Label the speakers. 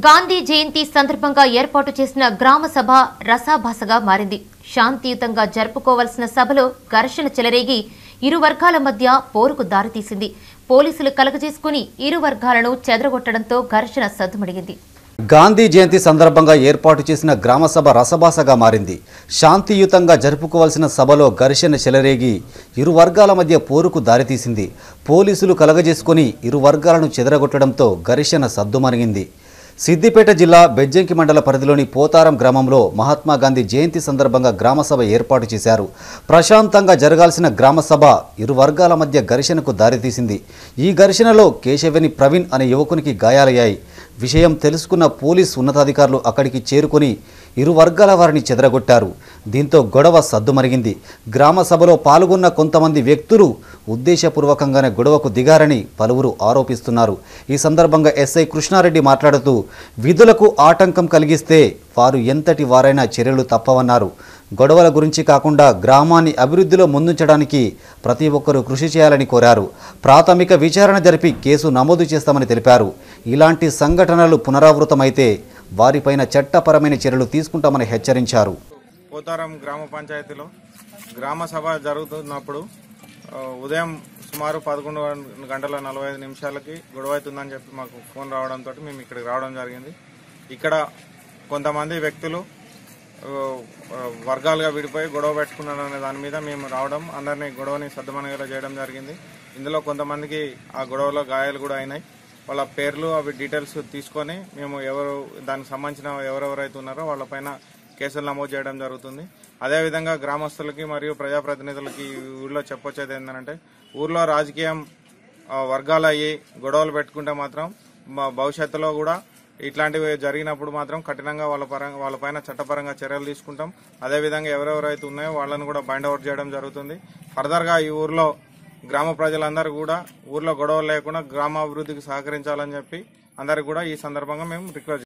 Speaker 1: గాంధీ జయంతి సందర్భంగా ఏర్పాటు చేసిన గ్రామ సభ రసాభాసగా మారింది శాంతియుతంగా జరుపుకోవాల్సిన సభలో ఘర్షణ చెలరేగి ఇరు వర్గాల మధ్య పోరుకు దారితీసింది పోలీసులు కలగజేసుకుని ఇరు వర్గాలను చెదరగొట్టడంతో ఘర్షణ సద్దుమడిగింది
Speaker 2: గాంధీ జయంతి సందర్భంగా ఏర్పాటు చేసిన గ్రామసభ రసభాసగా మారింది శాంతియుతంగా జరుపుకోవాల్సిన సభలో ఘర్షణ చెలరేగి ఇరు వర్గాల మధ్య పోరుకు దారితీసింది పోలీసులు కలగజేసుకొని ఇరు వర్గాలను చెదరగొట్టడంతో ఘర్షణ సద్దుమణిగింది సిద్దిపేట జిల్లా బెజ్జంకి మండల పరిధిలోని పోతారం గ్రామంలో మహాత్మా గాంధీ జయంతి సందర్భంగా గ్రామసభ ఏర్పాటు చేశారు ప్రశాంతంగా జరగాల్సిన గ్రామసభ ఇరు వర్గాల మధ్య ఘర్షణకు దారితీసింది ఈ ఘర్షణలో కేశవేని ప్రవీణ్ అనే యువకునికి గాయాలయ్యాయి విషయం తెలుసుకున్న పోలీస్ ఉన్నతాధికారులు అక్కడికి చేరుకొని ఇరు వర్గాల వారిని చెదరగొట్టారు దీంతో గొడవ సద్దుమరిగింది గ్రామ సభలో పాల్గొన్న కొంతమంది వ్యక్తులు ఉద్దేశపూర్వకంగానే గొడవకు దిగారని పలువురు ఆరోపిస్తున్నారు ఈ సందర్భంగా ఎస్ఐ కృష్ణారెడ్డి మాట్లాడుతూ విధులకు ఆటంకం కలిగిస్తే వారు ఎంతటి వారైనా చర్యలు తప్పవన్నారు గొడవల గురించి కాకుండా గ్రామాన్ని అభివృద్ధిలో ముందుంచడానికి ప్రతి ఒక్కరూ కృషి చేయాలని కోరారు ప్రాథమిక విచారణ జరిపి కేసు నమోదు చేస్తామని తెలిపారు ఇలాంటి సంఘటనలు పునరావృతమైతే వారిపైన చట్టపరమైన చర్యలు తీసుకుంటామని హెచ్చరించారు
Speaker 3: పోతారం గ్రామ పంచాయతీలో గ్రామ సభ జరుగుతున్నప్పుడు ఆ, ఉదయం సుమారు పదకొండు గంటల నలభై ఐదు నిమిషాలకి గొడవ అవుతుందని చెప్పి మాకు ఫోన్ రావడంతో మేము ఇక్కడికి రావడం జరిగింది ఇక్కడ కొంతమంది వ్యక్తులు ఆ, ఆ, వర్గాలుగా విడిపోయి గొడవ పెట్టుకున్నారు అనే దాని మీద మేము రావడం అందరినీ గొడవని సర్దుమణిగేలా చేయడం జరిగింది ఇందులో కొంతమందికి ఆ గొడవలో గాయాలు కూడా అయినాయి వాళ్ళ పేర్లు అవి డీటెయిల్స్ తీసుకొని మేము ఎవరు దానికి సంబంధించిన ఎవరెవరైతే ఉన్నారో వాళ్ళపైన కేసులు నమోదు చేయడం జరుగుతుంది అదేవిధంగా గ్రామస్తులకి మరియు ప్రజాప్రతినిధులకి ఈ ఊళ్ళో చెప్పొచ్చేది ఏంటంటే ఊర్లో రాజకీయం ఆ, వర్గాలు అయ్యి గొడవలు పెట్టుకుంటే మాత్రం మా భవిష్యత్తులో కూడా ఇట్లాంటివి జరిగినప్పుడు మాత్రం కఠినంగా వాళ్ళ పరంగా వాళ్ళపైన చట్టపరంగా చర్యలు తీసుకుంటాం అదేవిధంగా ఎవరెవరైతే ఉన్నాయో వాళ్ళని కూడా బైండ్ అవుట్ చేయడం జరుగుతుంది ఫర్దర్గా ఈ ఊర్లో గ్రామ ప్రజలందరూ కూడా ఊర్లో గొడవలు లేకుండా గ్రామాభివృద్ధికి సహకరించాలని చెప్పి అందరికి కూడా ఈ సందర్భంగా మేము రిక్వెస్ట్